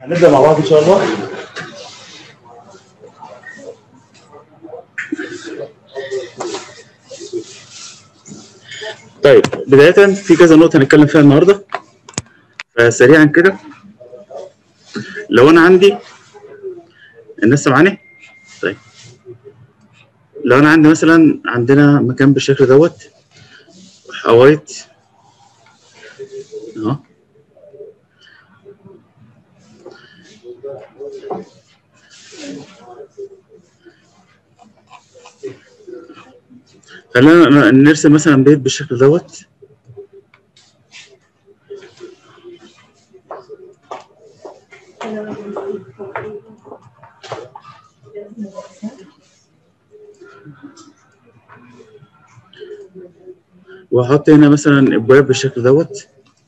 هنبدا مع بعض ان شاء الله طيب بدايه في كذا نقطه هنتكلم فيها النهارده فسريعا كده لو انا عندي الناس سامعاني طيب لو انا عندي مثلا عندنا مكان بالشكل دوت حوايط اهو خلينا نرسم مثلا بيت بالشكل دوت واحط هنا مثلا ابواب بالشكل دوت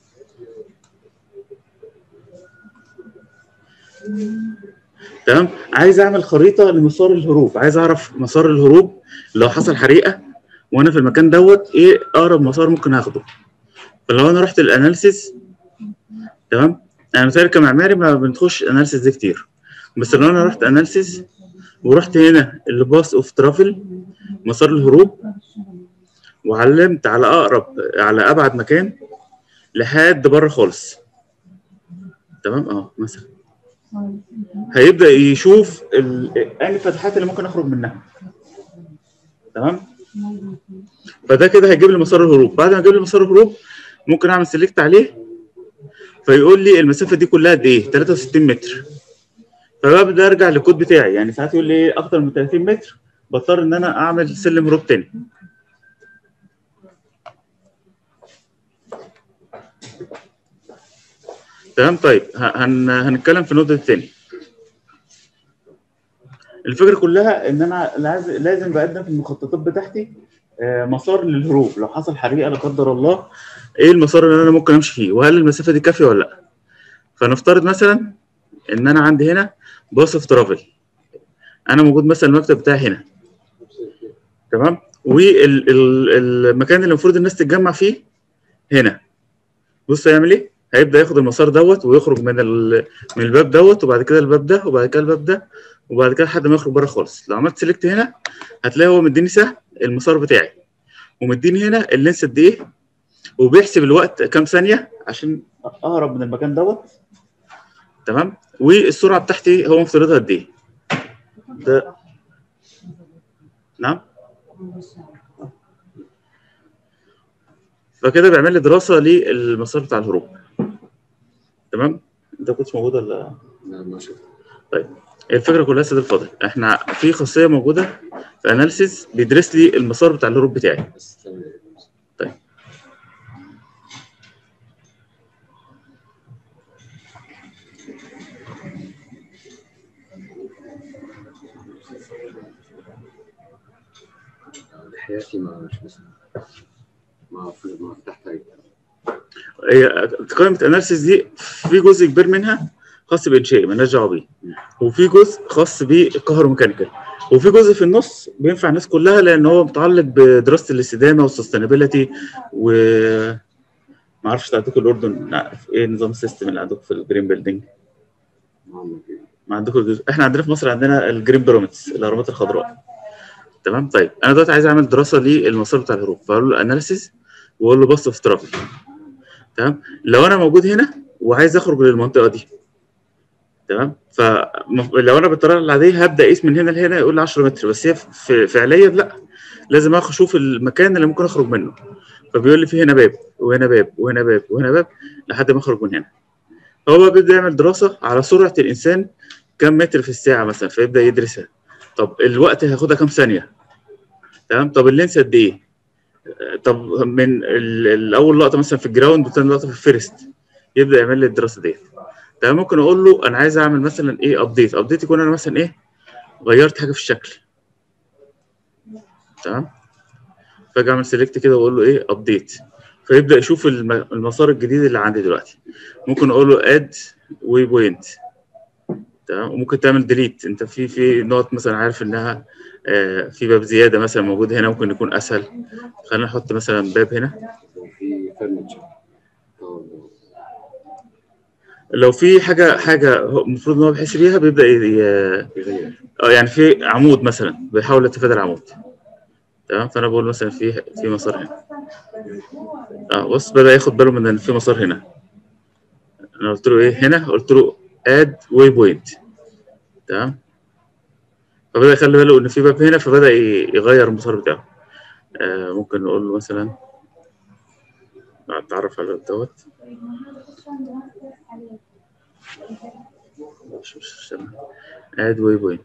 تمام عايز اعمل خريطه لمسار الهروب عايز اعرف مسار الهروب لو حصل حريقه وانا في المكان دوت ايه اقرب مسار ممكن اخده فلو انا رحت الاناليسيس تمام انا مثال كمعماري ما بنخش اناليسيس دي كتير بس لو انا رحت اناليسيس ورحت هنا الباس اوف ترافل مسار الهروب وعلمت على اقرب على ابعد مكان لحد بره خالص تمام اه مثلا هيبدا يشوف انهي الفتحات اللي ممكن اخرج منها تمام فده كده هيجيب لي مسار الهروب بعد ما يجيب لي مسار الهروب ممكن اعمل سيلكت عليه فيقول لي المسافه دي كلها قد ايه 63 متر فببدا ارجع للكود بتاعي يعني ساعات يقول لي اكتر من 30 متر بضطر ان انا اعمل سلم هروب تاني تمام طيب هن... هنتكلم في النقطه الثانيه الفكره كلها ان انا لازم لازم بقدم في المخططات بتاعتي مسار للهروب لو حصل حريقه لا قدر الله ايه المسار اللي انا ممكن امشي فيه وهل المسافه دي كافيه ولا لا فنفترض مثلا ان انا عندي هنا باص اوف ترافل انا موجود مثلا المكتب بتاعي هنا تمام والمكان اللي المفروض الناس تتجمع فيه هنا بص هيعمل ايه هيبدا ياخد المسار دوت ويخرج من من الباب دوت وبعد كده الباب ده وبعد كده الباب ده وبعد كده لحد ما يخرج بره خالص لو عملت سيلكت هنا هتلاقي هو مديني سهم المسار بتاعي ومديني هنا اللينس قد ايه وبيحسب الوقت كام ثانيه عشان اهرب من المكان دوت تمام والسرعه بتاعتي هو مفترضها قد ايه ده نعم فكده بيعمل لي دراسه للمسار بتاع الهروب تمام انت كنتش موجود ولا لا ما شفت طيب الفكره كلها سيد الفاضل احنا في خاصيه موجوده في اناليسيز بيدرس لي المسار بتاع الهروب بتاعي بس تمام. طيب حياتي ما مش بس ما في- ما فتحت أي. هي قائمه اناليسيز دي في جزء كبير منها خاص بانشاء مالناش دعوه بيه وفي جزء خاص بالكهروميكانيكال وفي جزء في النص بينفع الناس كلها لان هو متعلق بدراسه الاستدامه والسستينابيلتي و ما اعرفش عندكم الاردن نعرف ايه نظام السيستم اللي عندكم في الجرين بيلدينج ما عندي كده. ما عندكم الجزء. احنا عندنا في مصر عندنا الجرين بيراميدز الاهرامات الخضراء تمام طيب انا دلوقتي عايز اعمل دراسه للمسار بتاع الهروب فاقول له اناليسيز واقول له باص اوف ترافل تمام لو انا موجود هنا وعايز اخرج للمنطقه دي تمام فلو انا بالطريقه العاديه هبدا اقيس من هنا لهنا يقول لي 10 متر بس هي في فعليا لا لازم اخد اشوف المكان اللي ممكن اخرج منه فبيقول لي في هنا باب وهنا باب وهنا باب وهنا باب لحد ما اخرج من هنا هو بقى بيبدا يعمل دراسه على سرعه الانسان كم متر في الساعه مثلا فيبدا يدرسها طب الوقت هياخدها كام ثانيه تمام طب اللينس قد ايه طب من ال- الاول لقطه مثلا في الجراوند وثاني لقطه في الفيرست يبدا يعمل لي الدراسه ديت تمام ممكن اقول له انا عايز اعمل مثلا ايه ابديت ابديت يكون انا مثلا ايه غيرت حاجه في الشكل تمام فاجي اعمل سيلكت كده واقول له ايه ابديت فيبدا يشوف الم- المسار الجديد اللي عندي دلوقتي ممكن اقول له اد وي بوينت تمام وممكن تعمل ديليت انت في في نقط مثلا عارف انها آه، في باب زياده مثلا موجود هنا ممكن يكون اسهل خلينا نحط مثلا باب هنا وفي فرنتشر لو في حاجه حاجه هو المفروض ان هو بيحس بيها بيبدا ي- ي- يغير اه يعني في عمود مثلا بيحاول يتفادى العمود تمام فانا بقول مثلا في في مسار هنا اه بص بدا ياخد باله من ان في مسار هنا انا قلت له ايه هنا قلت له اد واي بوينت تمام فبدا يخلي باله ان في باب هنا فبدا ي- يغير المسار بتاعه آه ممكن نقول له مثلا اتعرف على الباب دوت مش مش اد واي بوينت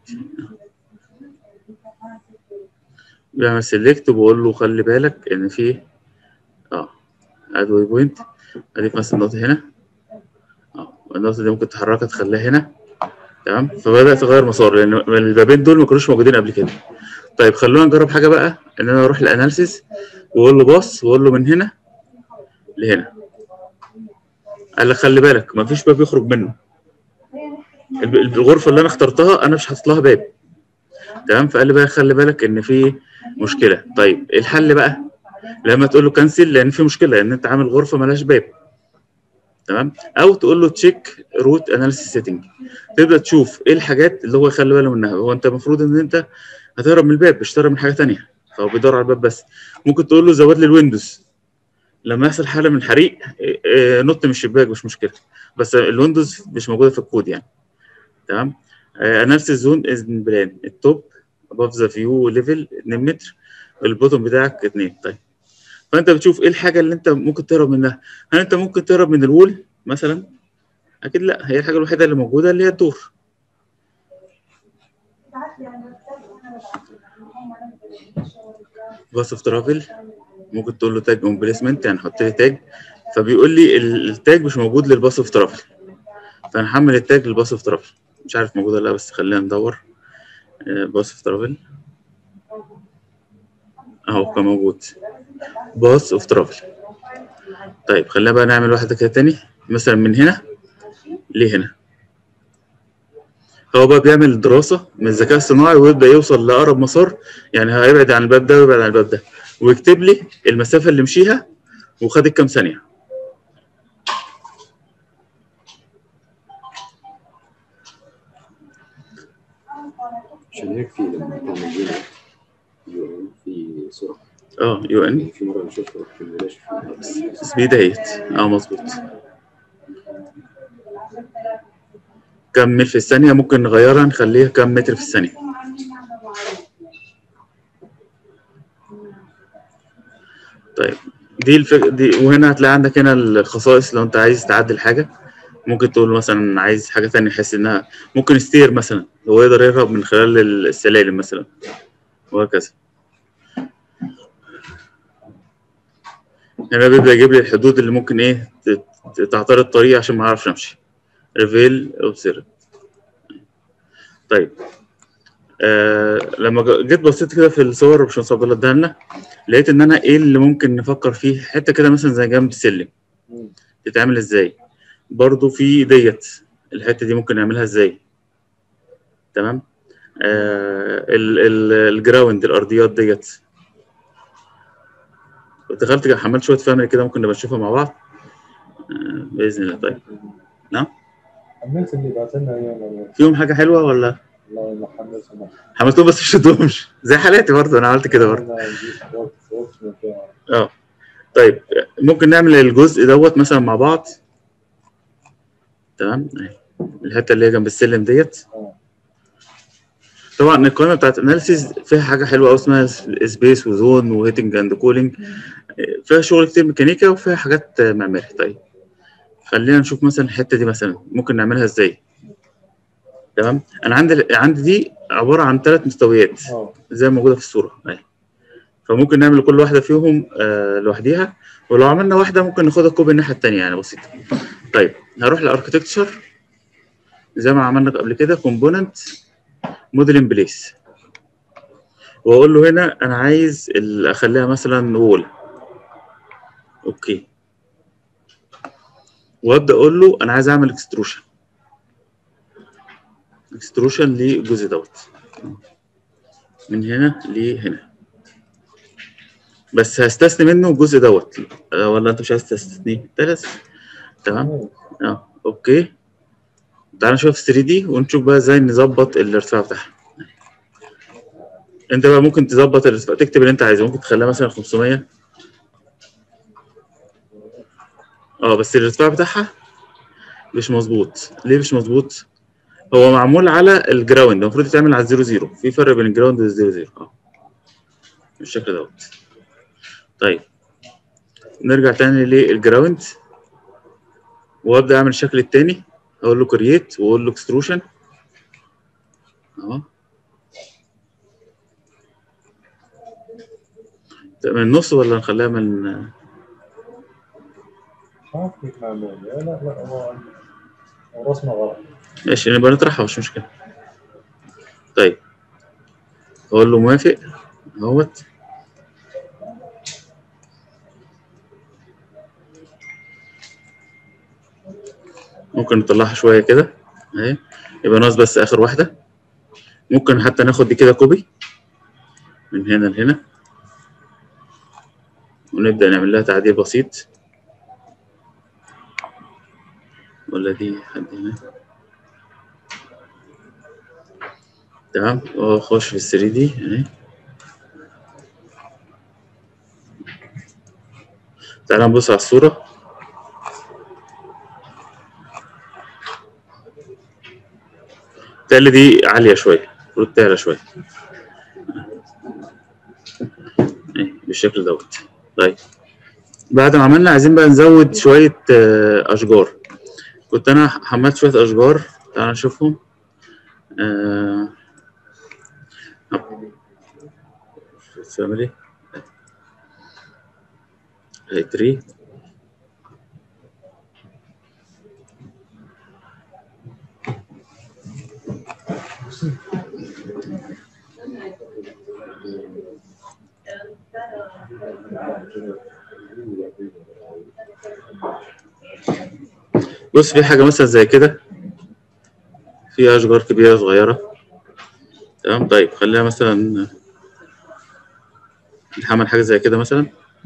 بعمل سيلكت وبقول له خلي بالك ان في اه اد واي بوينت اضيف مثلا نقطه هنا اه النقطه دي ممكن تحركها تخليها هنا تمام فبدات تغير مسار لان البابين دول ما كانوش موجودين قبل كده طيب خلونا نجرب حاجه بقى ان انا اروح الاناليسيس واقول له باص واقول له من هنا لهنا قال لك خلي بالك ما فيش باب يخرج منه الب- الغرفه اللي انا اخترتها انا مش حاطط لها باب تمام فقال لي بقى خلي بالك ان في مشكله طيب الحل بقى لما تقول له كنسل لان في مشكله ان انت عامل غرفه ملهاش باب تمام او تقول له تشيك روت اناليسيس سيتنج تبدا تشوف ايه الحاجات اللي هو يخلي باله منها هو انت المفروض ان انت هتهرب من الباب مش تهرب من حاجه تانية فهو بيدور على الباب بس ممكن تقول له زود لي الويندوز لما يحصل حاله من حريق إيه، إيه، نط من الشباك مش مشكله بس الويندوز مش موجوده في الكود يعني تمام اناليسيس زون از بلان التوب above ذا فيو ليفل 2 متر البوتوم بتاعك 2 طيب فانت بتشوف ايه الحاجه اللي انت ممكن تهرب منها هل انت ممكن تهرب من الوول مثلا اكيد لا هي الحاجه الوحيده اللي موجوده اللي هي الدور باس اوف ترافل ممكن تقول له تاج اون بليسمنت يعني حط لي تاج فبيقول لي ال- التاج مش موجود للباس اوف ترافل فنحمل التاج للباس اوف ترافل مش عارف موجود ولا لا بس خلينا ندور آه، باس اوف ترافل اهو كان موجود باس اوف ترافل طيب خلينا بقى نعمل واحده كده تاني مثلا من هنا لهنا هو بقى بيعمل دراسة من الذكاء الصناعي ويبدأ يوصل لأقرب مسار يعني هيبعد عن الباب ده ويبعد عن الباب ده ويكتب لي المسافة اللي مشيها وخدت كام ثانية عشان هيك في لما تعمل يو يو ان في سرعه اه يو ان يعني في مره بشوف رحت بلاش في سبيد اهيت اه مظبوط كم ميل في الثانية ممكن نغيرها نخليها كم متر في الثانية طيب دي الفك... دي وهنا هتلاقي عندك هنا الخصائص لو انت عايز تعدل حاجة ممكن تقول مثلا عايز حاجة تانية يحس انها ممكن ستير مثلا هو يقدر يهرب من خلال السلالم مثلا وهكذا هنا بيبدأ يجيب لي الحدود اللي ممكن ايه ت- ت- تعترض طريق عشان ما اعرفش امشي ريفيل اوبسيرف طيب آه لما ج- جيت بصيت كده في الصور مش مصاب الله اداها لنا لقيت ان انا ايه اللي ممكن نفكر فيه حته كده مثلا زي جنب السلم تتعمل ازاي برضو في ديت الحته دي ممكن نعملها ازاي تمام آه ال- ال- الجراوند الارضيات ديت دخلت كده حملت شويه فاميلي كده ممكن نبقى نشوفها مع بعض آه باذن الله طيب حملت اللي بعت لنا ايام فيهم حاجه حلوه ولا والله ما حملتهم حملتهم بس مش شدهمش زي حالاتي برضه انا عملت كده برضه اه طيب ممكن نعمل الجزء دوت مثلا مع بعض تمام أهي. الحته اللي هي جنب السلم ديت آه. طبعا القائمه بتاعت اناليسيز فيها حاجه حلوه قوي اسمها سبيس وزون وهيتنج اند كولينج فيها شغل كتير ميكانيكا وفيها حاجات معماري طيب خلينا نشوف مثلا الحته دي مثلا ممكن نعملها ازاي تمام انا عندي عندي دي عباره عن ثلاث مستويات اه زي ما موجوده في الصوره اهي فممكن نعمل كل واحده فيهم آه لوحديها ولو عملنا واحده ممكن ناخدها كوبي الناحيه الثانيه يعني بسيطه طيب هروح لاركتكتشر زي ما عملنا قبل كده كومبوننت موديل ان بليس واقول له هنا انا عايز ال- اخليها مثلا وول اوكي وابدا اقول له انا عايز اعمل اكستروشن اكستروشن للجزء دوت من هنا لهنا بس هستثني منه الجزء دوت آه، ولا انت مش عايز تستثنيه ده لازم تمام اه اوكي تعال نشوف 3 دي ونشوف بقى ازاي نظبط الارتفاع بتاعها انت بقى ممكن تظبط الارتفاع تكتب اللي انت عايزه ممكن تخليها مثلا 500 اه بس الارتفاع بتاعها مش مظبوط ليه مش مظبوط هو معمول على الجراوند المفروض يتعمل على الزيرو زيرو في فرق بين الجراوند والزيرو زيرو اه بالشكل دوت طيب نرجع تاني للجراوند وابدا اعمل الشكل التاني اقول له كرييت واقول له اكستروشن اهو من النص ولا نخليها من مش عارف كيف نعمل لا لا لا هو هو رسمه غلط ماشي نبقى نطرحها مش مشكلة طيب اقول له موافق اهوت ممكن نطلعها شوية كده اهي يبقى ناقص بس اخر واحدة ممكن حتى ناخد دي كده كوبي من هنا لهنا ونبدأ نعمل لها تعديل بسيط ولا دي حد هنا تمام واخش في ال 3 دي اهي تعال نبص على الصورة التالي دي عالية شوية المفروض تعلى شوية اهي بالشكل دوت طيب بعد ما عملنا عايزين بقى نزود شوية آه، أشجار كنت أنا حملت شوية أشجار تعال نشوفهم آه، فاميلي هي تري بص في حاجة مثلا زي كده في أشجار كبيرة صغيرة تمام طيب خليها مثلا نحمل حاجة زي كده مثلا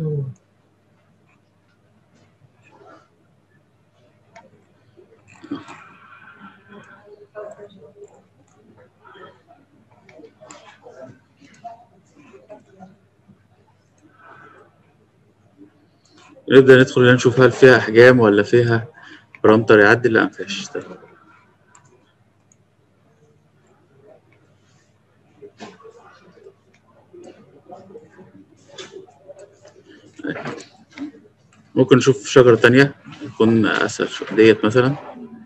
نبدأ ندخل هنا نشوف هل فيها أحجام ولا فيها برامتر يعدل لا مفيهاش طيب. ممكن نشوف شجرة تانية تكون أسهل شوية ديت مثلا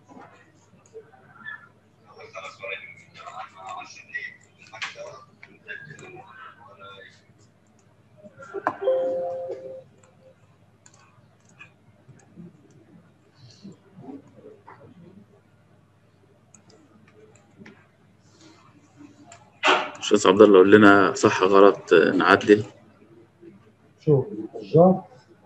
أستاذ عبد الله قول لنا صح غلط آه، نعدل شوف الجار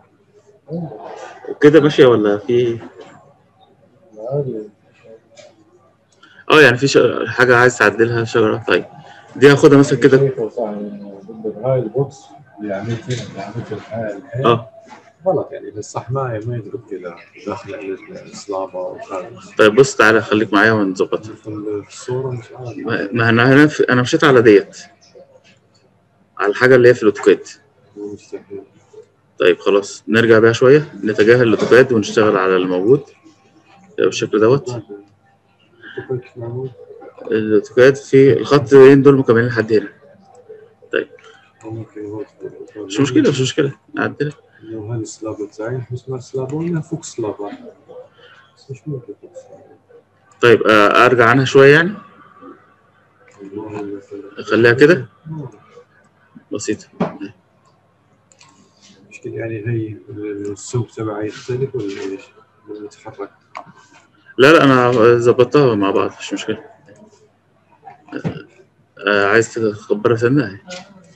وكده ماشية ولا في عادي اه يعني في ش- حاجة عايز تعدلها شجرة طيب دي هاخدها مثلا كده شايفه صح يعني ضد هاي البوكس اللي عملت هنا اللي عملت الحال الحال اه غلط يعني الصح ما ما يدرك كذا داخل الصلابه وخارج طيب بص تعالى خليك معايا ونظبطها في الصوره مش عارف ما ما انا هنا في- انا مشيت على ديت على الحاجة اللي هي في الاوتوكاد مستحيل طيب خلاص نرجع بقى شوية نتجاهل الاوتوكاد ونشتغل على الموجود يبقى بالشكل دوت الاوتوكاد في الخطين دول مكملين لحد هنا مش مشكلة مش مشكلة نعدلها لو هذا السلاب بتاعي بس ما سلاب ولا فوق سلاب بس مش ممكن فوق سلاب طيب آه، ارجع عنها شوية يعني اخليها كده بسيطة مشكلة يعني هي السوق تبعها يختلف ولا ايش؟ ولا يتحرك لا لا انا ظبطتها مع بعض مش مشكلة آه، عايز تكبرها سنة أهي.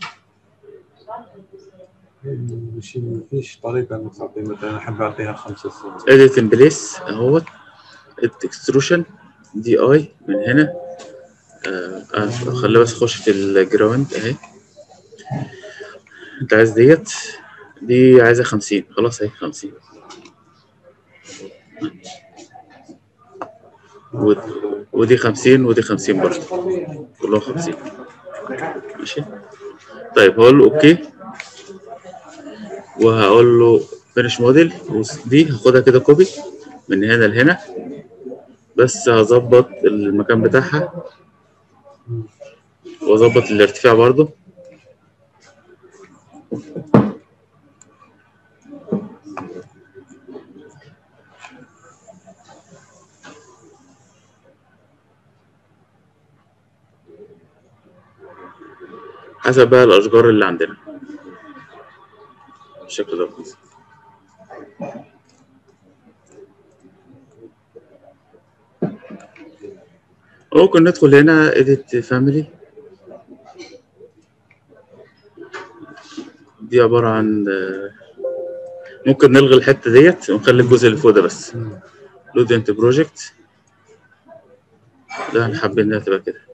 مش ما فيش طريقة انك تعطي مثلا احب اعطيها خمسة سنين edit in place اهوت edit extrusion دي اي من هنا آه، آه، خليها بس اخش في الجراوند اهي انت عايز ديت دي عايزة خمسين خلاص اهي خمسين ود- ودي 50 ودي 50 برضه كلهم 50 ماشي طيب هقول له اوكي وهقول له فينش موديل ودي هاخدها كده كوبي من هنا لهنا بس هظبط المكان بتاعها واظبط الارتفاع برضه حسب بقى الاشجار اللي عندنا بالشكل ده ممكن ندخل هنا edit family دي عبارة عن آه، ممكن نلغي الحتة ديت ونخلي الجزء اللي فوق ده بس load into project ده احنا حابين انها تبقى كده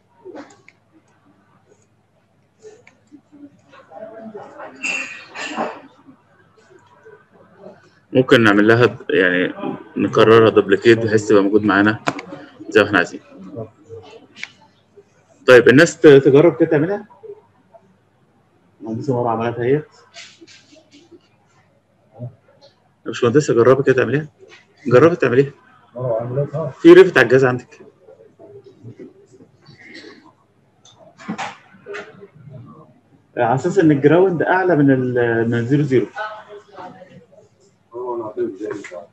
ممكن نعمل لها يعني نكررها دوبليكيت بحيث تبقى موجود معانا زي ما احنا عايزين طيب الناس ت- تجرب كده تعملها مهندسة مرة عملتها هي مش مهندسة جربي كده تعمليها جربي تعمليها مرة عملتها في ريفت على الجهاز عندك على اساس ان الجراوند اعلى من ال من الزيرو زيرو اه انا اعطيك زي بتاع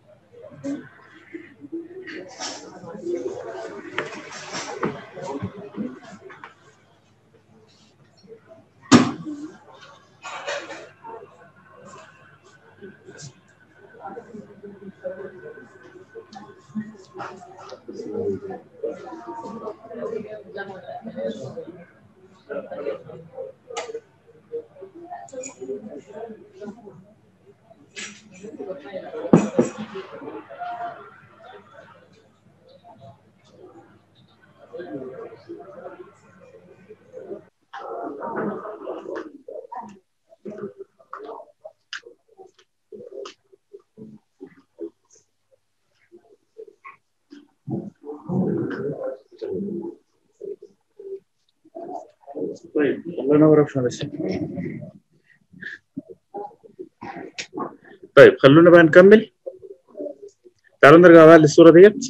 طيب الله ينور يا باشمهندس طيب خلونا بقى نكمل تعالوا نرجع بقى للصورة ديت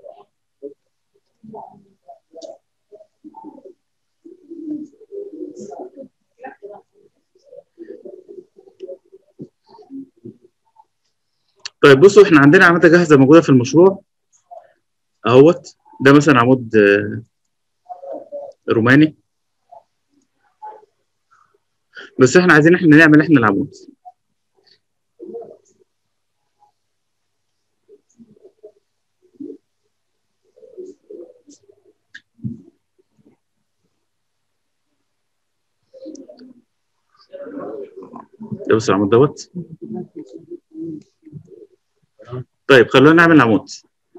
طيب بصوا احنا عندنا عمودة جاهزة موجودة في المشروع اهوت ده مثلا عمود آه، روماني بس احنا عايزين احنا نعمل احنا العمود ده بس العمود دوت طيب خلونا نعمل عمود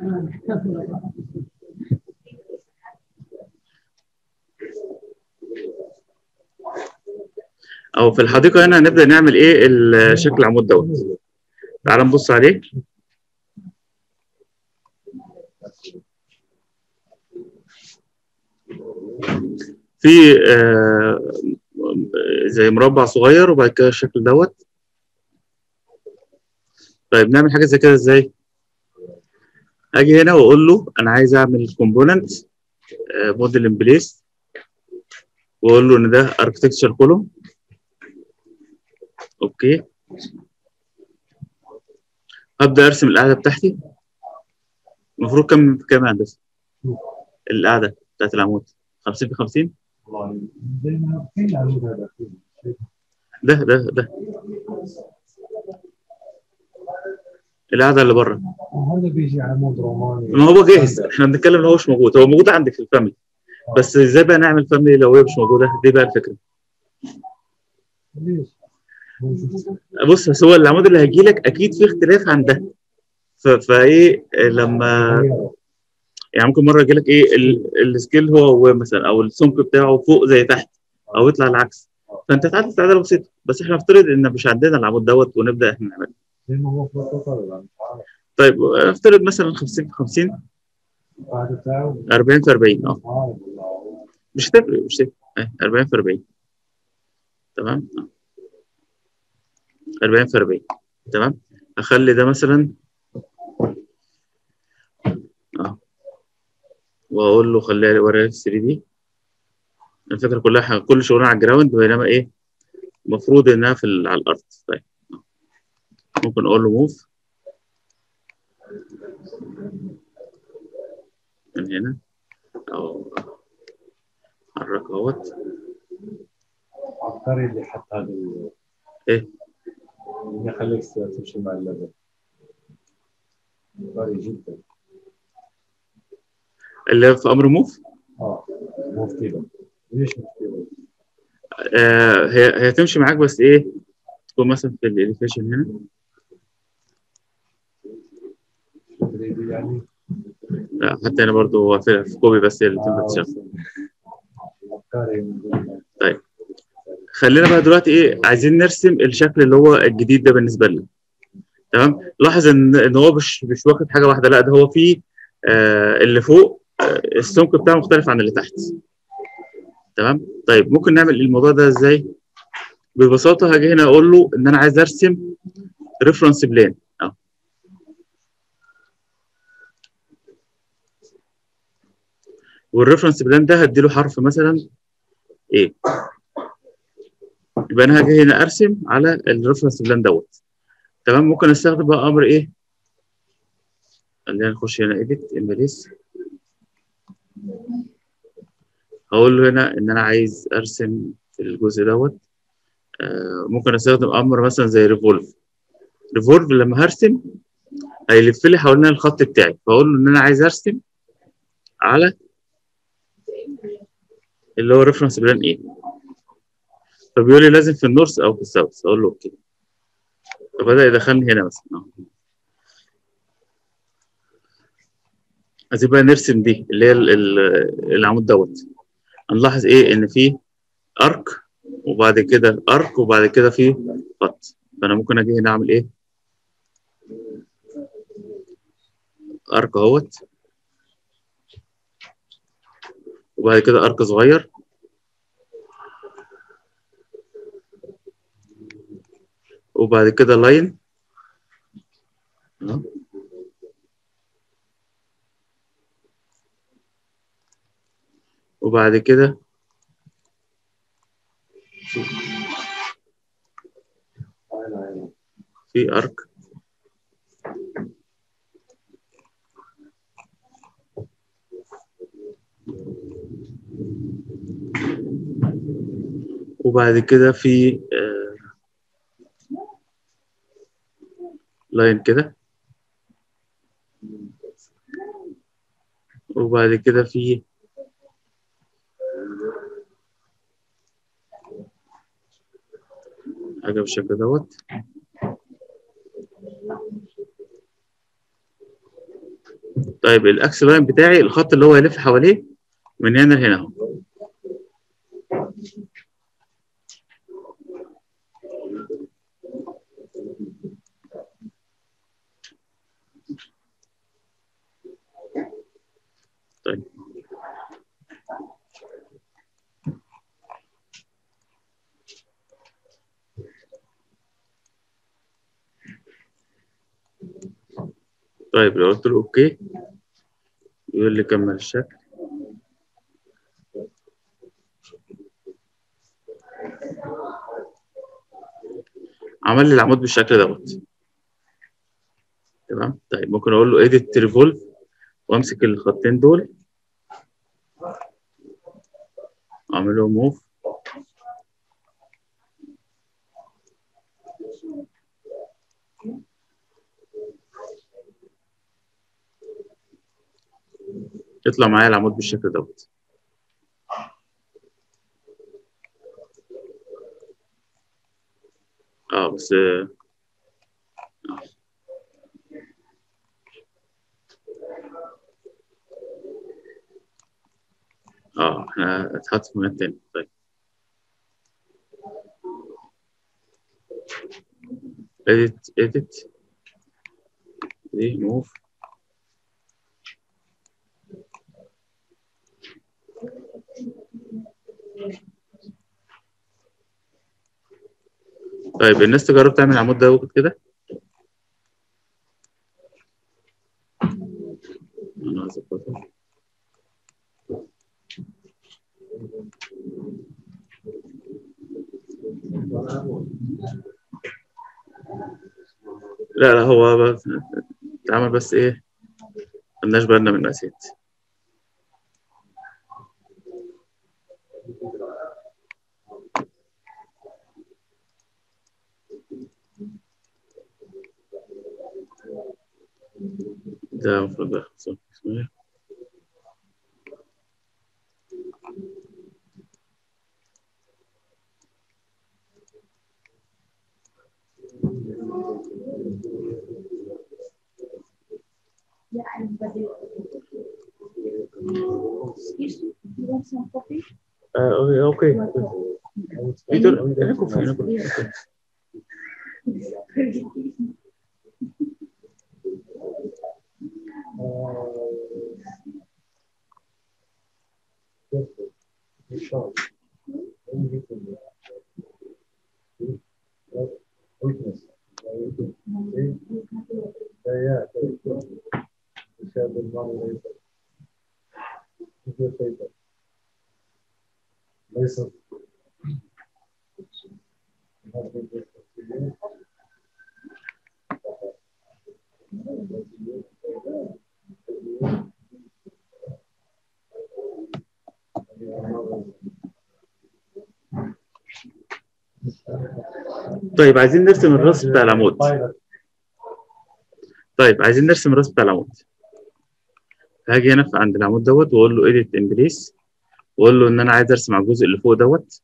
او في الحديقه هنا هنبدا نعمل ايه ال- شكل العمود دوت تعال نبص عليه في آه، زي مربع صغير وبعد كده الشكل دوت طيب نعمل حاجه زي كده ازاي اجي هنا واقول له انا عايز اعمل كومبوننت موديل ان بليس واقول له ان ده اركتكتشر كولوم اوكي ابدا ارسم القاعده بتاعتي المفروض كم كام يا هندسه القاعده بتاعت العمود 50 في 50 والله زي ما فين العمود هذا فين؟ ده ده ده القاعده اللي بره هذا بيجي عمود روماني ما هو جاهز احنا بنتكلم ان هو مش موجود هو موجود عندك في الفاميلي بس ازاي بقى نعمل فاميلي لو هي مش موجوده دي بقى الفكره ليش؟ موجود. بص بس هو العمود اللي هيجي لك اكيد في اختلاف عن ده ف- فايه لما يعني ممكن مره يجي لك ايه ال- السكيل هو هو مثلا او السمك بتاعه فوق زي تحت او يطلع العكس فانت تعدل تعديله بسيطه بس احنا نفترض ان مش عندنا العمود دوت ونبدا احنا نعمل زي ما هو في البروتوكول ولا مش عارف طيب نفترض مثلا 50 في 50 القاعدة بتاعه 40 في 40 اه آه، والله. مش هتفرق مش هتفرق أهي، 40 في 40 تمام آه. 40 في 40 تمام اخلي ده مثلا اه واقول له خليها وريها في 3 دي الفكره كلها ح- كل شغلنا على الجراوند بينما ايه المفروض انها في ال- على الارض طيب آه. ممكن اقول له موف من هنا او حرك اهوت عبقري اللي حط هذا ال- ايه اللي يخليك تمشي مع الليفل عبقري جدا اللي في امر موف اه مو في كده ليش مش كده؟ آه هي هي تمشي معاك بس ايه تكون مثلا في الاليفيشن هنا في 3D يعني لا حتى هنا برضو هو في في كوبي بس هي اللي تنفع آه، تشتغل عبقري من ضمن- خلينا بقى دلوقتي ايه عايزين نرسم الشكل اللي هو الجديد ده بالنسبه لنا تمام لاحظ ان ان هو مش مش واخد حاجه واحده لا ده هو فيه آه اللي فوق آه السمك بتاعه مختلف عن اللي تحت تمام طيب ممكن نعمل الموضوع ده ازاي ببساطه هاجي هنا اقول له ان انا عايز ارسم ريفرنس بلان اه والريفرنس بلان ده هديله حرف مثلا ايه يبقى انا هاجي هنا ارسم على الريفرنس بلان دوت تمام ممكن استخدم بقى امر ايه خلينا نخش هنا ايديت امبليس هقول له هنا ان انا عايز ارسم في الجزء دوت آه ممكن استخدم امر مثلا زي ريفولف ريفولف لما هرسم هيلف لي حوالين الخط بتاعي فاقول له ان انا عايز ارسم على اللي هو ريفرنس بلان ايه فبيقول لي لازم في النورث او في الساوث اقول له اوكي فبدا يدخلني هنا مثلا أهو. عايزين بقى نرسم دي اللي هي ال- ال- العمود دوت هنلاحظ ايه ان في ارك وبعد كده ارك وبعد كده في خط فانا ممكن اجي هنا اعمل ايه ارك اهوت وبعد كده ارك صغير وبعد كده لاين أهو. وبعد كده عين عين. في ارك وبعد كده في آه، لاين كده وبعد كده في حاجة بالشكل دوت طيب الاكس لاين بتاعي الخط اللي هو يلف حواليه من هنا لهنا اهو طيب طيب لو قلت له اوكي يقول لي كمل الشكل عمل لي العمود بالشكل دوت تمام طيب ممكن اقول له edit revolve وامسك الخطين دول اعمل له موف يطلع معايا العمود بالشكل دوت اه بس آه، اه احنا اتحط في مكان تاني طيب edit edit دي موف طيب الناس تجرب تعمل عمود دوت كده انا هظبطها لا لا هو بس اتعمل بس ايه ملناش بالنا من الاسيت ده المفروض ده اسمه ايه آه، اوكي اوكي بيتر انا كنت انا كنت Weakness. Yeah, yeah. Share the money later. Give your paper. Listen. طيب عايزين نرسم الراس بتاع العمود طيب عايزين نرسم الراس بتاع العمود هاجي هنا في عند العمود دوت واقول له edit in place واقول له ان انا عايز ارسم على الجزء اللي فوق دوت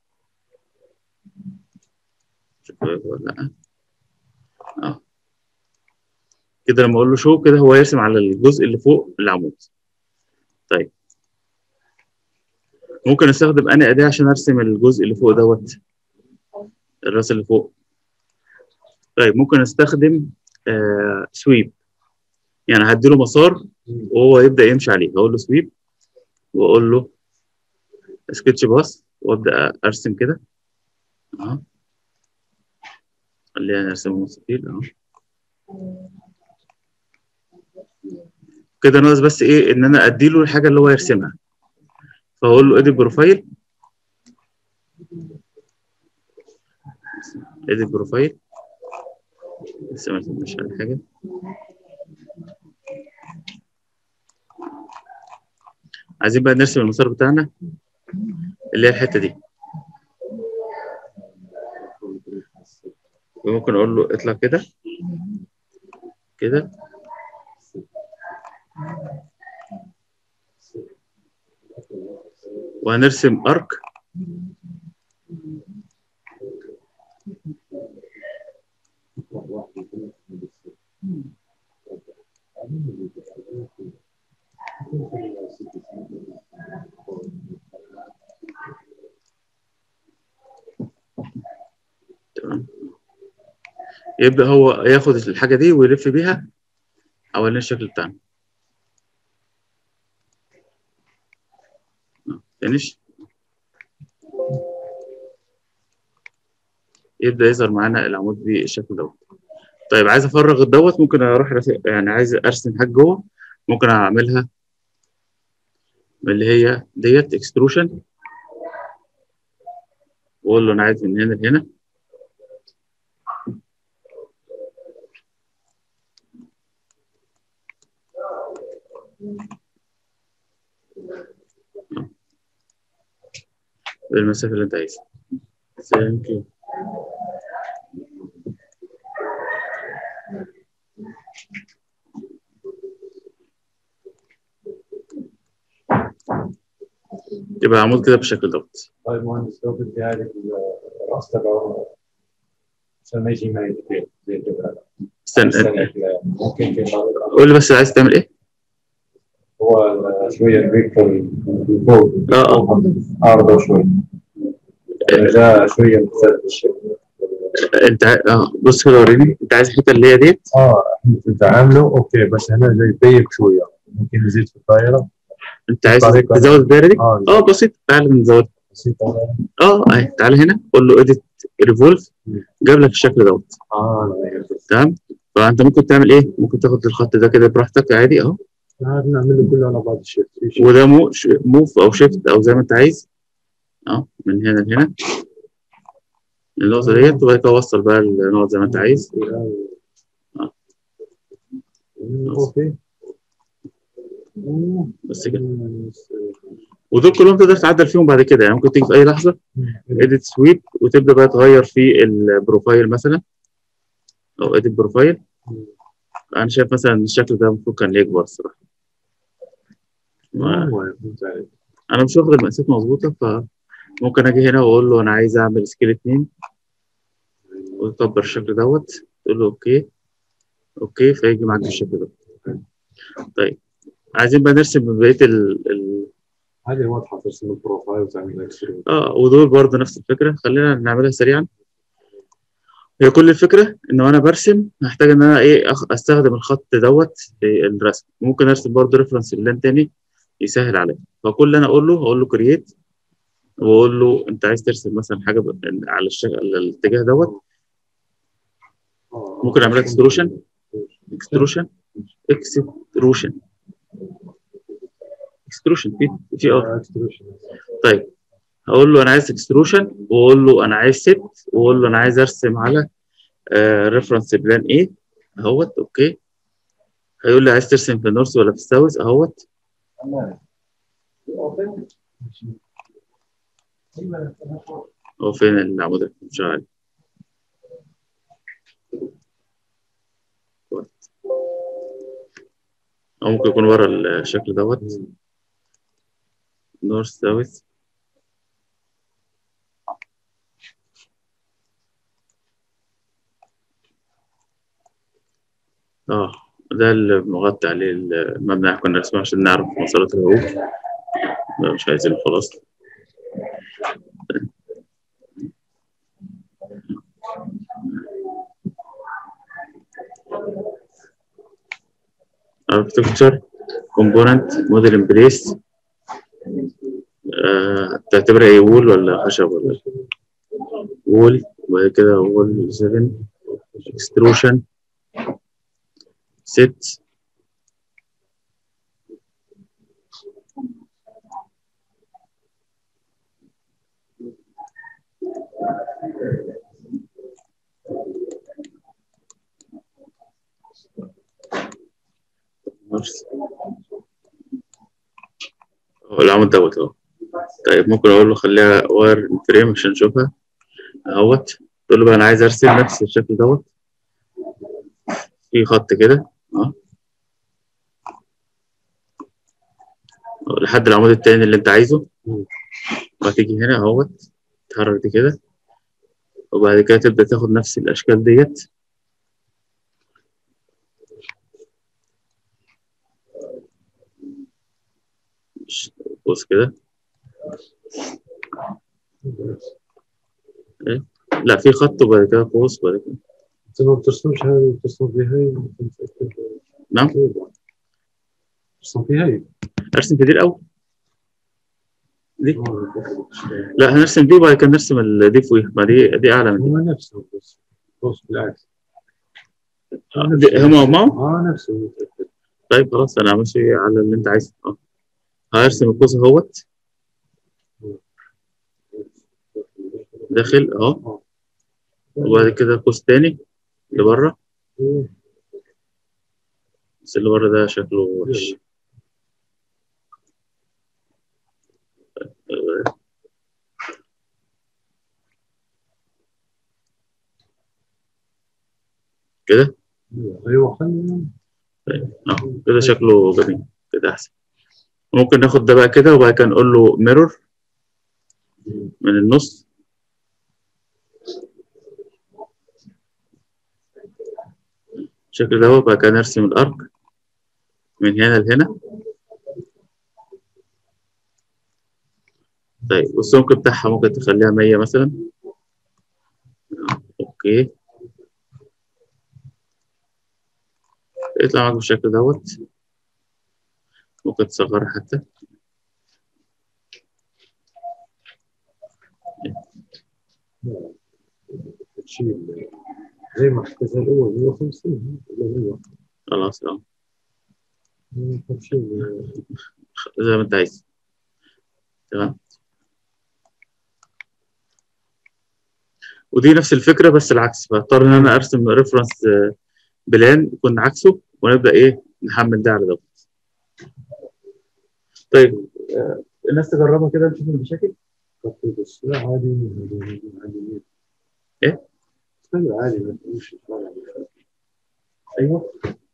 شوف ولا لا اه كده لما اقول له شو كده هو يرسم على الجزء اللي فوق العمود طيب ممكن استخدم انهي اداه عشان ارسم الجزء اللي فوق دوت الراس اللي فوق طيب ممكن استخدم آه سويب يعني هديله مسار وهو يبدا يمشي عليه هقول له سويب واقول له سكتش باص وابدا ارسم كده اهو خلينا نرسمه مستطيل اهو كده ناقص بس ايه ان انا اديله الحاجه اللي هو يرسمها فاقول له اديت بروفايل اديت بروفايل لسه ما رسمناش على حاجه عايزين بقى نرسم المسار بتاعنا اللي هي الحته دي وممكن اقول له اطلع كده كده وهنرسم ارك تمام يبدأ هو ياخد الحاجة دي ويلف بيها حوالين الشكل بتاعنا فينش يبدأ يظهر معانا العمود بالشكل دوت طيب عايز افرغ دوت ممكن اروح رس... يعني عايز ارسم حاجة جوه ممكن اعملها من اللي هي ديت اكستروشن واقول له انا عايز من هنا لهنا المسافة اللي انت عايزها ثانك يو يبقى عمود كده بالشكل دوت طيب مهندس لو بدي هذه الراس تبعه عشان ما يجي معي كثير زي كذا استنى ممكن في قول لي بس عايز تعمل ايه؟ هو شوية الفيكتور من فوق اه اه عرضه شوي جاء شوية مثلث الشكل انت ع- اه بص كده وريني انت عايز الحته اللي هي ديت اه انت عامله اوكي بس هنا جاي ضيق شوية ممكن نزيد في الدائرة انت عايز طريقة. تزود الدايره دي؟ اه اه بسيط تعالى نزود بسيطة اه اهي تعالى هنا قول له اديت ريفولف جاب لك الشكل دوت اه لا تمام فانت ممكن تعمل ايه ممكن تاخد الخط ده كده براحتك عادي اهو هذا نعمل له كله على بعض الشيء في شيء وده مو موف او شيفت او زي ما انت عايز اه من هنا لهنا النقطة ديت وبعد كده وصل بقى النقط زي ما انت عايز آه. اوكي بس كده ودول كلهم تقدر تعدل فيهم بعد كده يعني ممكن تيجي في اي لحظة اديت سويب وتبدا بقى تغير في البروفايل مثلا او اديت بروفايل انا شايف مثلا إن الشكل ده المفروض كان يكبر الصراحه ما- انا مش واخد المقاسات مظبوطه فممكن اجي هنا واقول له انا عايز اعمل سكيل اتنين وتكبر الشكل دوت تقول له اوكي اوكي فيجي معاك بالشكل ده طيب عايزين بقى نرسم بقيه ال... ال... هذه واضحه ترسم البروفايل وتعمل اكسترود اه ودول برضه نفس الفكره خلينا نعملها سريعا هي كل الفكره ان وانا برسم هحتاج ان انا ايه أخ... استخدم الخط دوت في الرسم ممكن ارسم برضه ريفرنس بلان تاني يسهل عليا فكل اللي انا اقول له اقول له كرييت واقول له انت عايز ترسم مثلا حاجه ب... على الشكل الاتجاه دوت ممكن اعمل اكستروشن اكستروشن اكستروشن اكستروشن في في اه طيب هقول له انا عايز اكستروشن واقول له انا عايز ست واقول له انا عايز ارسم على ريفرنس بلان ايه اهوت اوكي هيقول لي عايز ترسم في النورث ولا في الساوث اهوت هو فين العمود اللي مش عارف او ممكن يكون ورا الشكل دوت نورث ساوث اه ده اللي مغطي عليه المبنى اللي كنا نرسمه عشان نعرف مسارات الهروب لا مش عايزينه خلاص architecture component model in place آه، تعتبرها ايه وول ولا خشب ولا وول وبعد كده وول 7 extrusion set نفس هو العمود دوت اهو طيب ممكن اقول له خليها واير فريم عشان نشوفها اهوت تقول له بقى انا عايز ارسم نفس الشكل دوت في خط كده اه لحد العمود التاني اللي انت عايزه وهتيجي هنا اهوت تحرك دي كده وبعد كده تبدأ تاخد نفس الأشكال ديت بص كده لا في خط وبعد كده قوس وبعد كده انت ما بترسمش هاي بترسم في هاي متأكد. نعم ترسم في هاي ارسم في دي الأول دي آه، لا هنرسم دي وبعد كده نرسم ال- دي فوقيها ما دي دي أعلى من دي هو نفسه بس بص بالعكس دي- هما هما اه نفسه متأكد. طيب خلاص أنا ماشي على اللي أنت عايزه اه هرسم القوس اهوت داخل اهو وبعد كده قوس تاني اللي بره إيه. بس اللي بره ده شكله وحش كده ايوه خلينا اه كده شكله جميل كده احسن ممكن ناخد ده بقى كده وبعد كده نقول له ميرور من النص الشكل ده وبعد كده نرسم الارك من هنا لهنا طيب والسمك بتاعها ممكن تخليها 100 مثلا اوكي يطلع معاك بالشكل دوت ممكن تصغرها حتى تشيل زي ما حكيت الأول 150 إلى 100 خلاص اه تشيل زي ما انت عايز تمام ودي نفس الفكره بس العكس فاضطر ان انا ارسم ريفرنس بلان يكون عكسه ونبدا ايه نحمل ده على ده طيب آه، الناس تجربها كده نشوف المشاكل بس لا عادي عادي إيه؟ لا عادي ما تمشي طالع. ايوه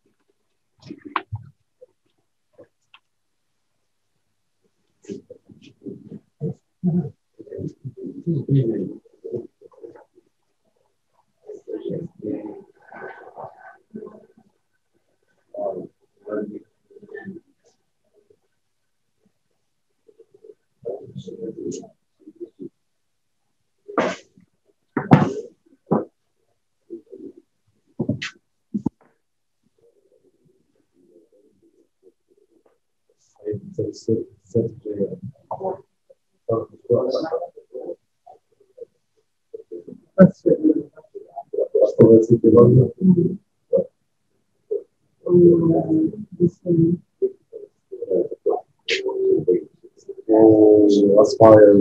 أصفاير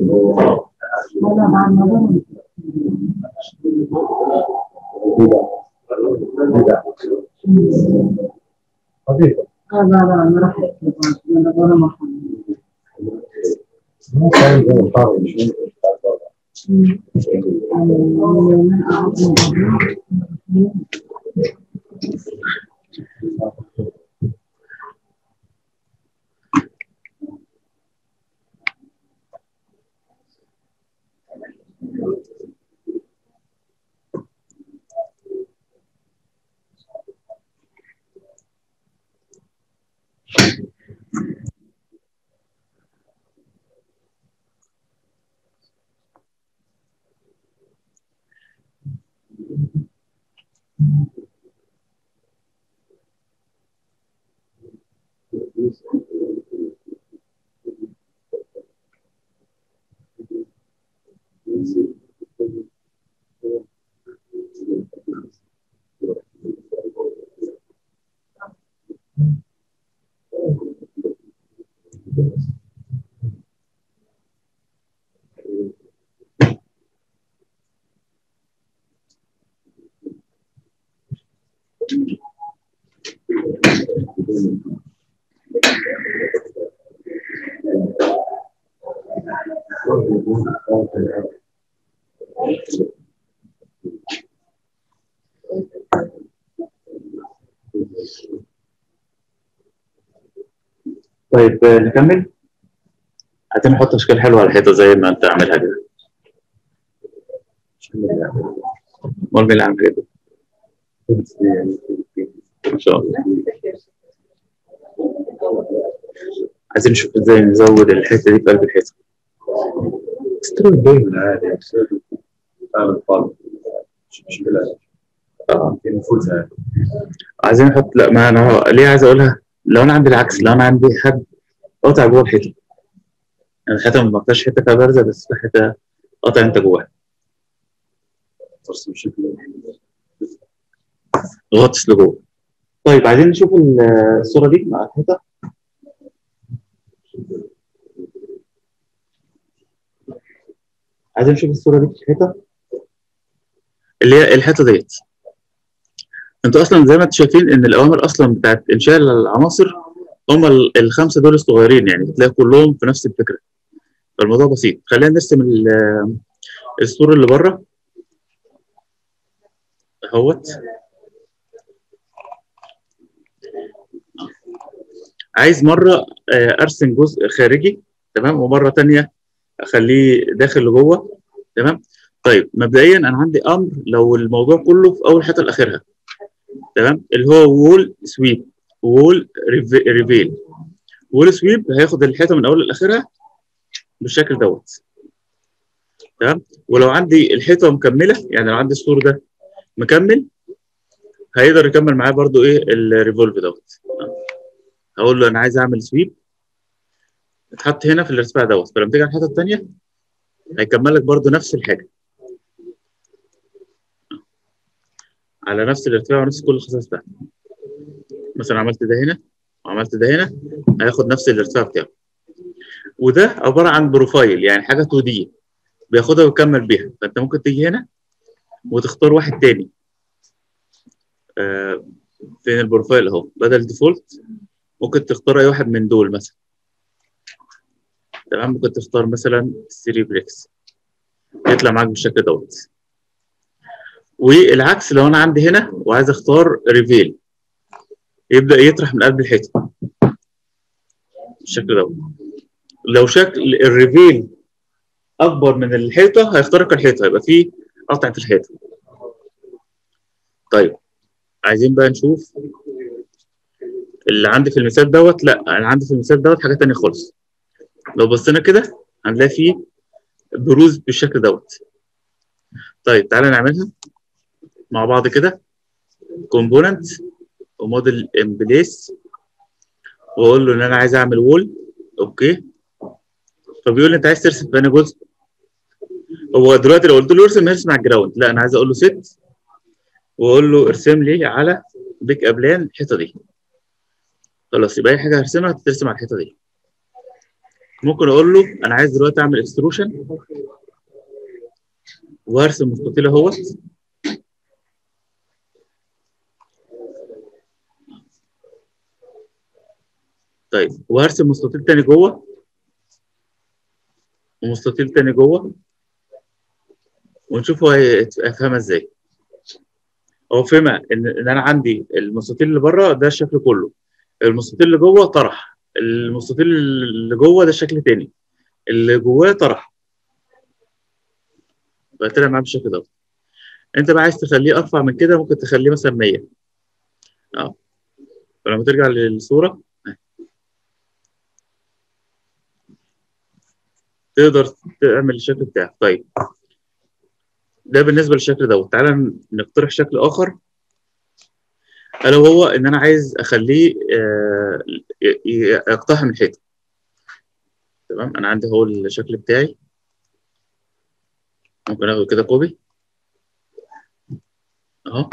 حقيقة لا لا لا انا راح اكتب انا ولا محل ما كان زي الطاولة شوي. من اعظم طيب آه، نكمل عايزين نحط اشكال حلوه على الحيطه زي ما انت عاملها كده امال مين اللي عامل كده ما شاء الله عايزين نشوف ازاي نزود الحته دي في قلب الحيطه استوي دايما عادي استوي تعمل طالب مش مشكلة اه المفروض عادي عايزين نحط لا ما انا ليه عايز اقولها لو انا عندي العكس لو انا عندي حد قاطع جوه الحيطه يعني الحيطه ما فيهاش حته فيها بارزه بس في حته قاطع انت جواها ترسم شكل غطس لجوه طيب عايزين نشوف ال- الصوره دي مع الحيطه عايزين نشوف الصوره دي في الحيطه اللي هي الحيطه ديت انتوا اصلا زي ما انتم شايفين ان الاوامر اصلا بتاعت انشاء العناصر هم ال- الخمسه دول الصغيرين يعني بتلاقي كلهم في نفس الفكره فالموضوع بسيط خلينا نرسم ال- السور اللي بره اهوت عايز مره آه، ارسم جزء خارجي تمام ومره تانية اخليه داخل لجوه تمام طيب مبدئيا انا عندي امر لو الموضوع كله في اول حته لاخرها تمام اللي هو وول سويب وول ريفيل وول سويب هياخد الحيطه من اولها لاخرها بالشكل دوت تمام ولو عندي الحيطه مكمله يعني لو عندي السور ده مكمل هيقدر يكمل معايا برضو ايه الريفولف دوت هقول له انا عايز اعمل سويب اتحط هنا في الارتفاع دوت فلما تيجي على الحته الثانيه هيكمل لك برضو نفس الحاجه على نفس الارتفاع ونفس كل الخصائص بتاعته مثلا عملت ده هنا وعملت ده هنا هياخد نفس الارتفاع بتاعه وده عباره عن بروفايل يعني حاجه 2 دي بياخدها ويكمل بيها فانت ممكن تيجي هنا وتختار واحد تاني آه فين البروفايل اهو بدل ديفولت ممكن تختار اي واحد من دول مثلا تمام ممكن تختار مثلا 3 بريكس يطلع معاك بالشكل دوت والعكس لو انا عندي هنا وعايز اختار ريفيل يبدا يطرح من قلب الحيطه بالشكل دوت لو شكل الريفيل اكبر من الحيطه هيخترق الحيطه يبقى فيه قطع في الحيطه طيب عايزين بقى نشوف اللي عندي في المثال دوت لا انا عندي في المثال دوت حاجه تانية خالص لو بصينا كده هنلاقي فيه بروز بالشكل دوت طيب تعالى نعملها مع بعض كده كومبوننت وموديل امبليس واقول له ان انا عايز اعمل وول اوكي فبيقول لي انت عايز ترسم في انهي جزء هو دلوقتي لو قلت له ارسم هيرسم على الجراوند لا انا عايز اقول له ست واقول له ارسم لي على بيك ابلان الحيطه دي خلاص يبقى اي حاجه هرسمها هتترسم على الحيطه دي ممكن اقول له انا عايز دلوقتي اعمل اكستروشن وارسم مستطيل اهوت طيب وهرسم مستطيل تاني جوه ومستطيل تاني جوه ونشوف هو هيفهمها ازاي هو فهمها ان ان انا عندي المستطيل اللي بره ده الشكل كله المستطيل اللي جوه طرح المستطيل اللي جوه ده شكل تاني اللي جواه طرح بقى طلع معاه بالشكل ده انت بقى عايز تخليه ارفع من كده ممكن تخليه مثلا 100 اه فلما ترجع للصوره تقدر تعمل الشكل بتاعك طيب ده بالنسبه للشكل دوت تعالى نقترح شكل اخر الا وهو ان انا عايز اخليه آه، ي- ي- يقتحم الحيطه تمام انا عندي هو الشكل بتاعي ممكن اخده كده كوبي اهو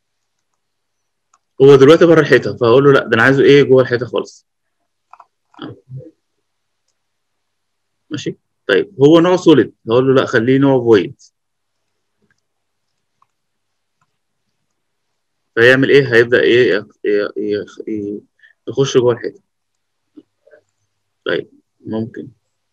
هو دلوقتي بره الحيطه فاقول له لا ده انا عايزه ايه جوه الحيطه خالص أهو. ماشي طيب هو نوع سوليد هقول له لا خليه نوع فويد فيعمل ايه هيبدا ايه ي- ي- ي- يخش جوه الحيطه طيب ممكن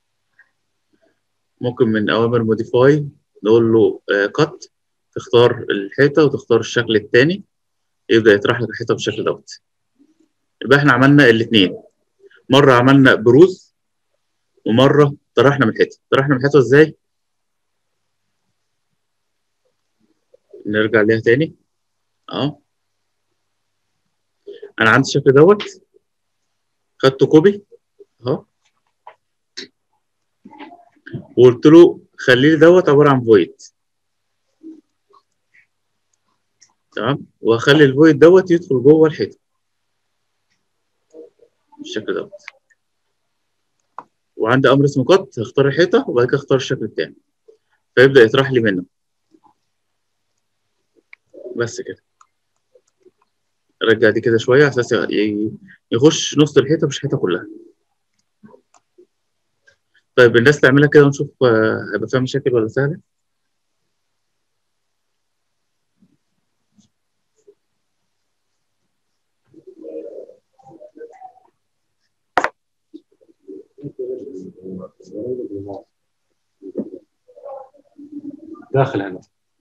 ممكن من اوامر موديفاي نقول له كات تختار الحيطه وتختار الشكل الثاني يبدا يطرح لك الحيطه بالشكل دوت يبقى احنا عملنا الاثنين مره عملنا بروز ومره طرحنا من الحيطه طرحنا من الحيطه ازاي نرجع ليها تاني اه انا عندي الشكل دوت خدته كوبي اهو وقلت له خلي لي دوت عباره عن فويد تمام واخلي الفويد دوت يدخل جوه الحيطه بالشكل دوت وعندي امر اسمه كات هختار الحيطه وبعد كده اختار الشكل التاني فيبدا يطرح لي منه بس كده رجع دي كده شويه على اساس ي- يخش نص الحيطه مش الحيطه كلها طيب الناس تعملها كده ونشوف آه، هيبقى فيها مشاكل ولا سهله داخل هنا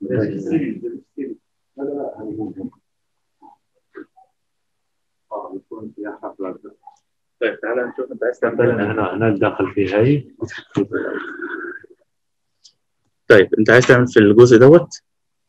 طيب تعالى نشوف انت عايز هنا هنا هنا الداخل في هي طيب انت عايز تعمل في الجزء دوت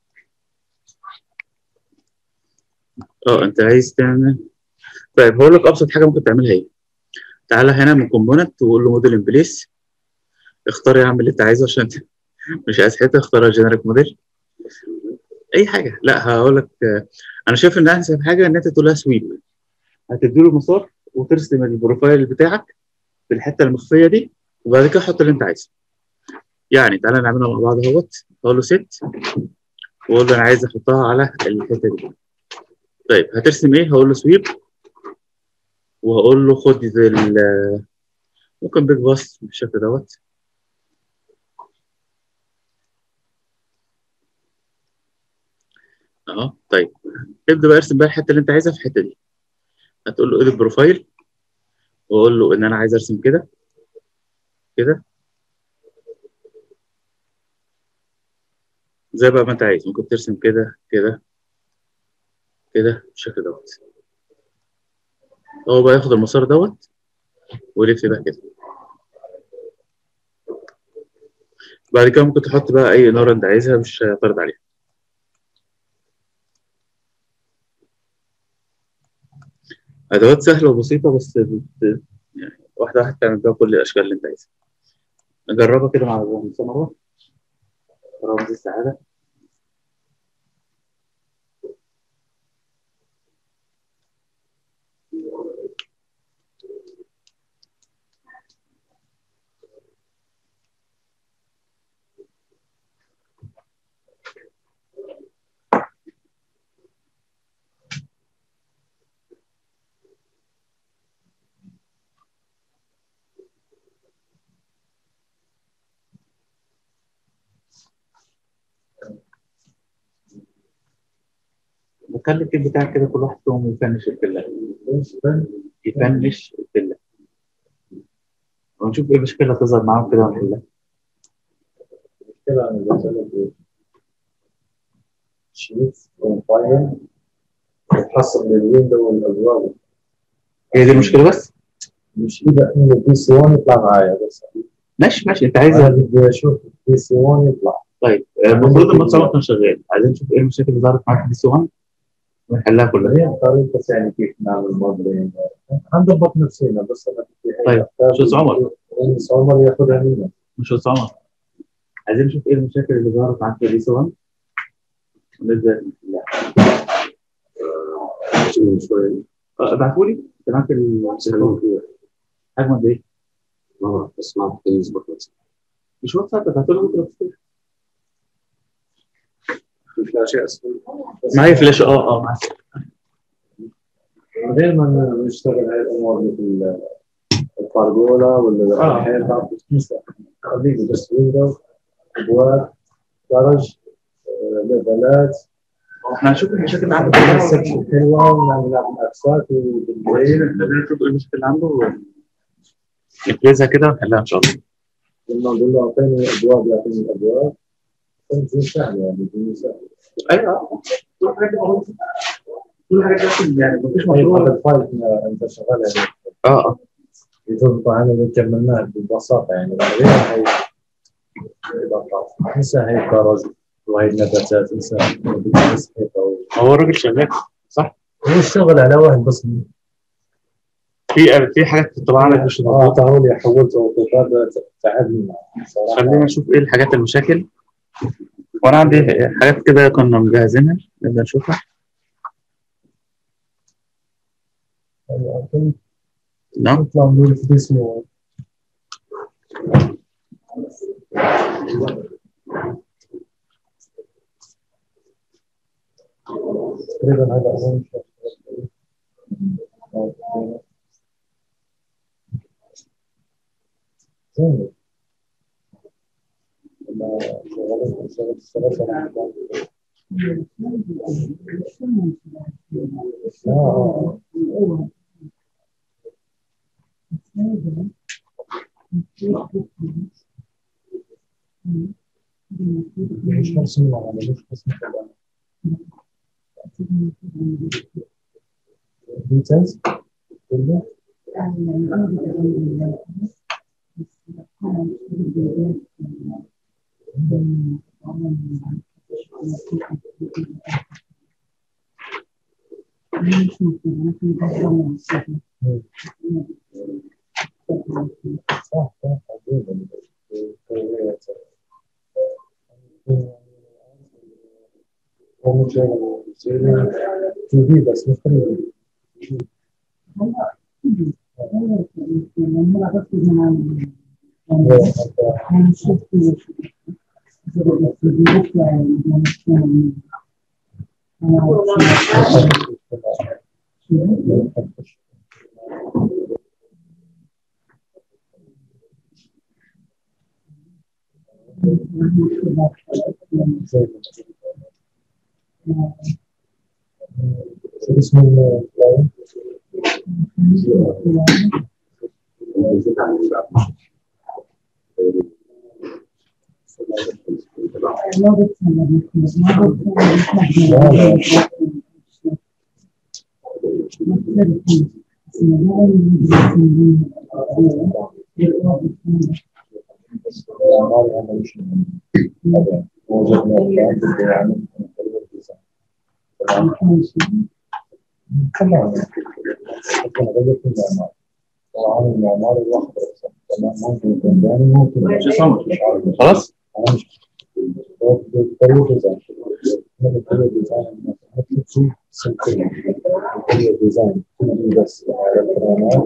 اه انت عايز تعمل طيب هقول لك ابسط حاجه ممكن تعملها ايه تعالى هنا من كومبوننت وقول له موديل ان بليس اختار يا عم اللي انت عايزه عشان انت مش عايز حته اختار الجينيريك موديل اي حاجه لا هقول لك آه، انا شايف ان احسن حاجه ان انت تقول لها سويب هتديله مسار وترسم البروفايل بتاعك في الحته المخفيه دي وبعد كده حط اللي انت عايزه يعني تعالى نعملها مع بعض اهوت اقول له ست واقول له انا عايز احطها على الحته دي طيب هترسم ايه هقول له سويب وهقول له خد زي ال- ممكن بيج باص بالشكل دوت اه طيب ابدا بقى ارسم بقى الحته اللي انت عايزها في الحته دي هتقول له اديت بروفايل واقول له ان انا عايز ارسم كده كده زي بقى ما انت عايز ممكن ترسم كده كده كده بالشكل دوت هو بقى ياخد المسار دوت ويلف بقى كده بعد كده ممكن تحط بقى اي نار انت عايزها مش هيعترض عليها ادوات سهله وبسيطه بس بت... يعني واحده واحده تعمل بيها كل الاشكال اللي انت عايزها نجربها كده مع مهندسه مروه رمز السعاده نخلي التيم بتاعك كده كل واحد فيهم يفنش الفيلا يفنش الفيلا ونشوف ايه المشكله اللي هتظهر معاهم كده ونحلها المشكلة أنا بسألك إيه؟ شيت بروفايل يتحصل بالويندو والأبواب هي دي المشكله بس مش إذا إن البي سي 1 يطلع معايا بس ماشي ماشي انت عايز أنا بدي أشوف البي سي 1 يطلع طيب آه، المفروض المتصور كان شغال عايزين نشوف ايه المشاكل اللي ظهرت معاك في السي 1 ونحلها كلها هي طريقة يعني كيف نعمل موديلين هنضبط نفسينا بس أنا بدي هي طيب، أفكار شو عمر؟ بس عمر ياخذها مني مش بس عمر عايزين نشوف ايه المشاكل اللي ظهرت معاك في السي 1 ونبدا نحلها شوية ابعتوا لي انت معاك ال- حجم قد ايه؟ مرة بس ما محتاج يظبط نفسه مش واتساب ابعتوا لي بكره في في فلاشة أسفل معايا فلاش اه اه معايا غير ما نشتغل هاي الأمور مثل الفارجولا ولا آه. الحيطة بس خليك بس ويندو أبواب درج آه، ليفلات احنا هنشوف المشاكل اللي عنده نعمل كلها سكشن حلوة ونعمل الأقساط وبالليل نشوف ايه المشاكل اللي عنده نفرزها كده ونحلها ان شاء الله لما نقول له أعطيني أبواب يعطيني الأبواب تنزل سهل يعني بدون سهل ايوه كل حاجه دي موجودة. كل حاجه دي أصلاً يعني مفيش طيب مشروع هذا الفايل أنت شغال عليه اه اه يضبط على اللي كملناه ببساطة يعني غير هي إضافات انسى هي كرز وهي النباتات انسى بس حيطة هو الراجل شغال صح هو اشتغل على واحد بس في في حاجات بتطلع لك مش اه مظبوطه تعالوا حولت اوتوكاد تعبني معه صراحة. خلينا نشوف ايه الحاجات المشاكل وانا عندي حاجات كده كنا مجهزينها نبدا نشوفها يعني نعم نطلع من الفيديو تقريبا هذا أهم شيء. زين لما شغلت شغلت اشتغلت على اه آه. مش قسم ولا مش قسم ديتيلز كله صح صح حبيبي هو مش تي في بس مش تي شو اسم الكلاينت؟ الأعمال عمل هذا موجود من الكلاينت اللي يعمل من خلال الديزاين. تمام ممكن أغير في الأعمال طبعا الأعمال الواحدة تمام ممكن يكون ثاني ممكن شو صار؟ مش عارف خلاص أنا مش بالطريقة ديزاين من الطريقة ديزاين مثل في سنتين الطريقة ديزاين تجي بس على الكرامات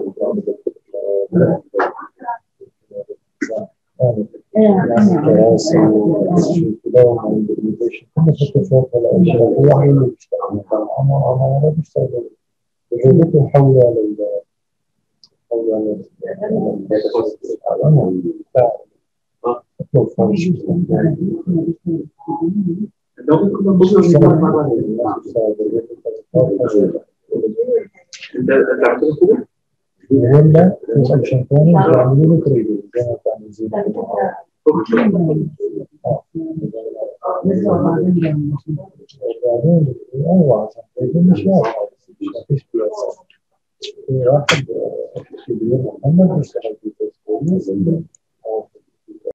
يعني كراسي وكذا والإمبلمنتيشن كل حتى فوق الأشياء هو هي اللي بيشتغل أنا أنا ما بشتغل وجودته حول لل حول لل اطلب فرش انت انت عطيته ولا في اوبشن ثاني بيعملوا له تريدنج زي ما بتعمل زي وبعدين ايوه عشان تريدنج مش واحد ما فيش بياسة في واحد كبير محمد بيشتغل في فيسبوك